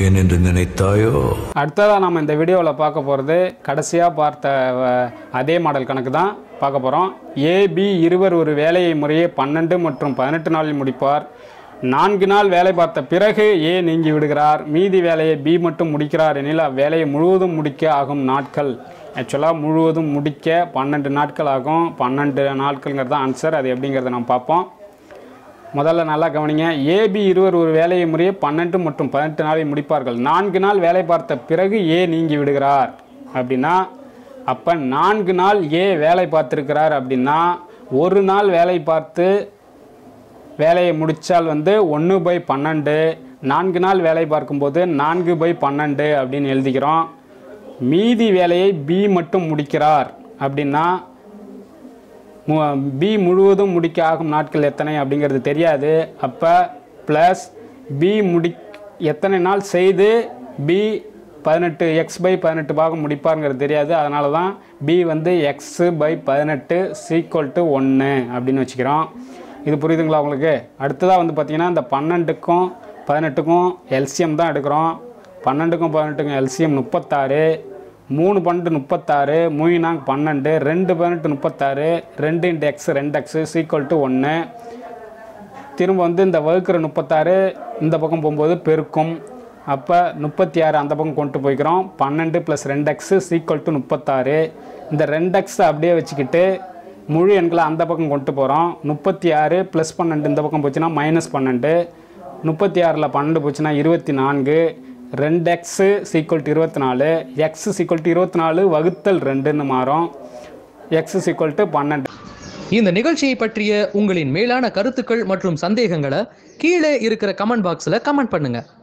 விடுவேன் என்று நினைத்தாயோ அடுத்ததாக நம்ம இந்த வீடியோவில் பார்க்க போகிறது கடைசியாக பார்த்த அஹ், அதே மாடல் கணக்கு தான் பார்க்க போகிறோம் ஏபி இருவர் ஒரு வேலையை முறையே பன்னெண்டு மற்றும் பதினெட்டு நாளில் முடிப்பார் நான்கு நாள் வேலை பார்த்த பிறகு ஏ நீங்கி விடுகிறார் மீதி வேலையை பி மட்டும் முடிக்கிறார் எனில் அவ்வேலையை முழுவதும் முடிக்க ஆகும் நாட்கள் ஆக்சுவலாக முழுவதும் முடிக்க பன்னெண்டு நாட்கள் ஆகும் பன்னெண்டு நாட்கள்ங்கிறது தான் ஆன்சர் அது எப்படிங்கிறத நம்ம பார்ப்போம் முதல்ல நல்லா கவனிங்க ஏபி இருவர் ஒரு வேலையை முறையே பன்னெண்டு மற்றும் பதினெட்டு நாளில் முடிப்பார்கள் நான்கு நாள் வேலை பார்த்த பிறகு ஏ நீங்கி விடுகிறார் அப்படின்னா அப்போ நான்கு நாள் ஏ வேலை பார்த்துருக்கிறார் அப்படின்னா ஒரு நாள் வேலை பார்த்து வேலையை முடித்தால் வந்து ஒன்று பை பன்னெண்டு நான்கு நாள் வேலை பார்க்கும்போது நான்கு பை பன்னெண்டு அப்படின்னு எழுதிக்கிறோம் மீதி வேலையை பி மட்டும் முடிக்கிறார் அப்படின்னா பி முழுவதும் முடிக்க ஆகும் நாட்கள் எத்தனை அப்படிங்கிறது தெரியாது அப்போ ப்ளஸ் பி முடி எத்தனை நாள் செய்து பி பதினெட்டு எக்ஸ் பை பதினெட்டு பாகம் முடிப்பாருங்கிறது தெரியாது அதனால தான் பி வந்து எக்ஸு பை பதினெட்டு சீக்குவல் டு ஒன்று அப்படின்னு வச்சுக்கிறோம் இது புரியுதுங்களா உங்களுக்கு அடுத்ததாக வந்து பார்த்திங்கன்னா இந்த பன்னெண்டுக்கும் பதினெட்டுக்கும் எல்சிஎம் தான் எடுக்கிறோம் பன்னெண்டுக்கும் பதினெட்டுக்கும் எல்சிஎம் முப்பத்தாறு மூணு பன்னெண்டு முப்பத்தாறு மூணாங் பன்னெண்டு ரெண்டு பதினெட்டு முப்பத்தாறு ரெண்டு இன்ட்டு எக்ஸ் ரெண்டு எக்ஸு சீக்குவல் டு ஒன்று திரும்ப வந்து இந்த வகுக்கிற முப்பத்தாறு இந்த பக்கம் போகும்போது பெருக்கும் அப்போ முப்பத்தி ஆறு அந்த பக்கம் கொண்டு போய்க்கிறோம் பன்னெண்டு ப்ளஸ் ரெண்டு எக்ஸு சீக்குவல் டு முப்பத்தாறு இந்த ரெண்டு எக்ஸ் அப்படியே வச்சுக்கிட்டு முழு எண்களை அந்த பக்கம் கொண்டு போகிறோம் முப்பத்தி ஆறு ப்ளஸ் பன்னெண்டு இந்த பக்கம் போச்சுன்னா மைனஸ் பன்னெண்டு முப்பத்தி ஆறில் பன்னெண்டு போச்சுன்னா இருபத்தி நான்கு ரெண்டு எக்ஸு சீக்குவல் டு இருபத்தி நாலு எக்ஸ் சீக்குவல் டு இருபத்தி நாலு வகுத்தல் ரெண்டுன்னு மாறும் எக்ஸ் சீக்குவல் டு பன்னெண்டு இந்த நிகழ்ச்சியை பற்றிய உங்களின் மேலான கருத்துக்கள் மற்றும் சந்தேகங்களை கீழே இருக்கிற கமெண்ட் பாக்ஸில் கமெண்ட் பண்ணுங்க